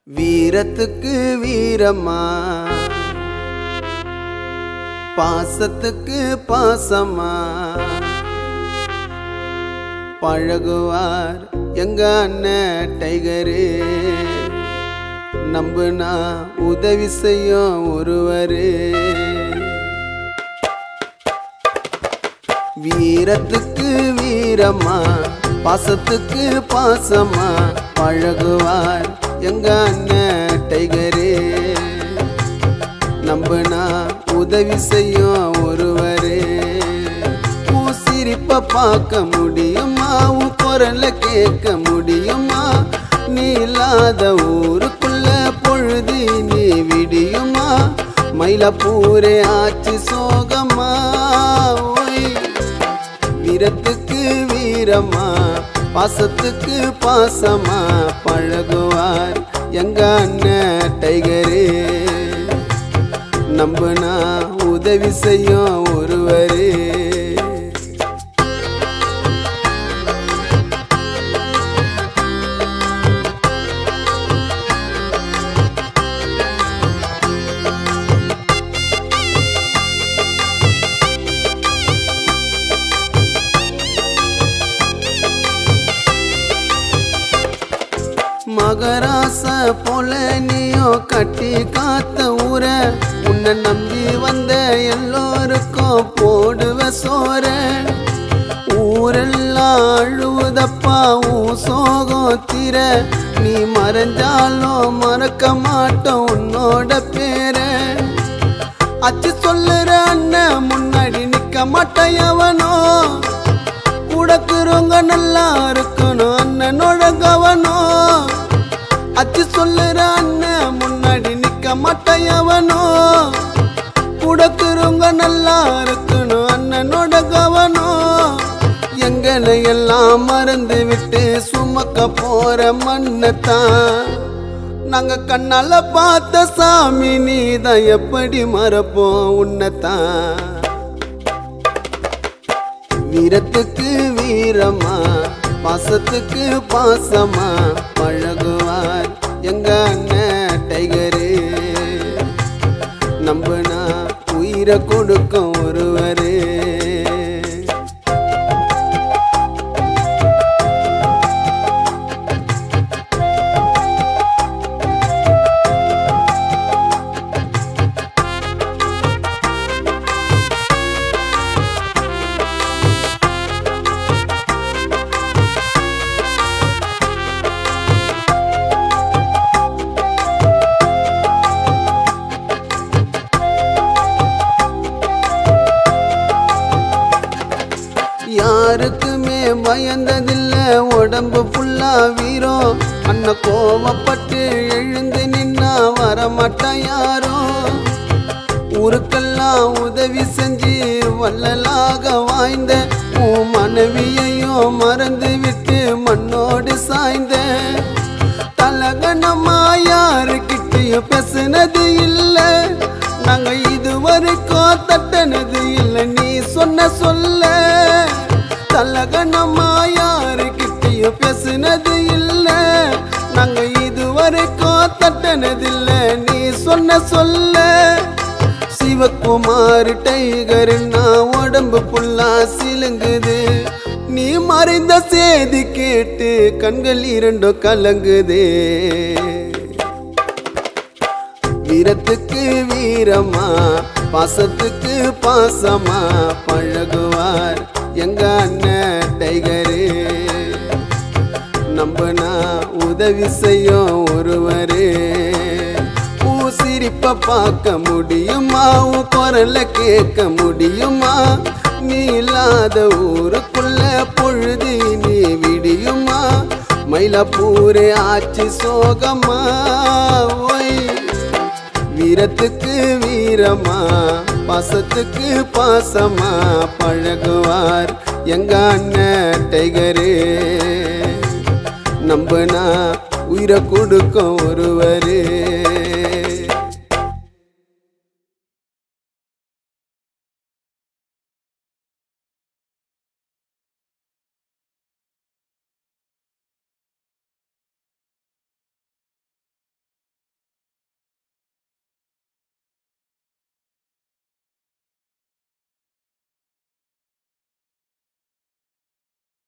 வீரத்துக்கு வீரமா பாசத்துக்கு பாசமா பழகுவார் எங்க அண்ணன் டைகரு நம்புனா உதவி செய்யும் ஒருவரு வீரத்துக்கு வீரமா பாசத்துக்கு பாசமா பழகுவார் எங்க அண்ணன் டைகரு நம்புனா உதவி செய்யும் ஒருவரு உன் சிரிப்ப பார்க்க முடியுமா உன் குரல கேட்க முடியுமா நீ இல்லாத ஊருக்குள்ள பொழுது நீ விடியுமா மயிலப்பூரே ஆச்சு சோகமா ஓய் வீரத்துக்கு வீரமா பாசத்துக்கு பாசமா பழகுவார் எங்க அண்ணன் டைகரு நம்புனா உதவி செய்யும் ஒருவரு மகராச போல நீயோ கட்டி காத்த ஊர உன்னை நம்பி வந்த எல்லோருக்கும் போடுவ சோற ஊரெல்லாம் அழுவுதப்பா உன் சோகம் தீர நீ மறைஞ்சாலும் மறக்க மாட்டோம் உன்னோட பேர அச்சு சொல்லுற அண்ணன் முன்னாடி நிக்க மாட்டேன் எவனோ கூடக்குறவங்க நல்லா இருக்கணும் அண்ணனோட கவனம் அச்சு சொல்லுற அண்ணன் முன்னாடி நிக்க மாட்டேன் எவனோ கூடக்குறவங்க நல்லா இருக்கணும் அண்ணனோட கவனம் எங்களை எல்லாம் மறந்து விட்டு சுமக்க போற மண்ணத்தான் நாங்க கண்ணால பார்த்த சாமி நீதான் எப்படி மறப்போம் உன்னைத்தான் வீரத்துக்கு வீரமா பாசத்துக்கு பாசமா பழகுவார் எங்க அண்ணன் டைகரு நம்புனா உயிரை கொடுக்கும் ஒருவரு யாருக்குமே பயந்ததில்ல உடம்பு ஃபுல்லா வீரம் அண்ணன் கோவப்பட்டு எழுந்து நின்னா வரமாட்டான் யாரோ ஊருக்கெல்லாம் உதவி செஞ்சு வள்ளலாக வாய்ந்த உன் மனைவியையும் மறந்து விட்டு மண்ணோடு சாய்ந்த தலகணமா யாருக்கிட்டையும் பேசுனது இல்ல நாங்க இதுவரைக்கும் தட்டனது இல்ல நீ சொன்ன சொல்ல தலகணமா யாருக்கிட்டையும் பேசுனது இல்ல நாங்க இதுவரைக்கும் தட்டனது இல்ல நீ சொன்ன சொல்ல சிவகுமார் டைகர்னா உடம்பு புல்லா சிலுங்குது நீ மறைந்த செய்தி கேட்டு கண்கள் இரண்டும் கலங்குதே வீரத்துக்கு வீரமா பாசத்துக்கு பாசமா பழகுவார் எங்க அண்ணன் டைகரு நம்பனா உதவி செய்யும் ஒருவரு உன் சிரிப்ப பார்க்க முடியுமா உன் குரல கேட்க முடியுமா நீ இல்லாத ஊருக்குள்ள பொழுது நீ விடியுமா மயிலப்பூரே ஆச்சு சோகமா ஓய் வீரத்துக்கு வீரமா பாசத்துக்கு பாசமா பழகுவார் எங்க அண்ணன் டைகரு நம்பனா உயிரை கொடுக்கும் ஒருவரு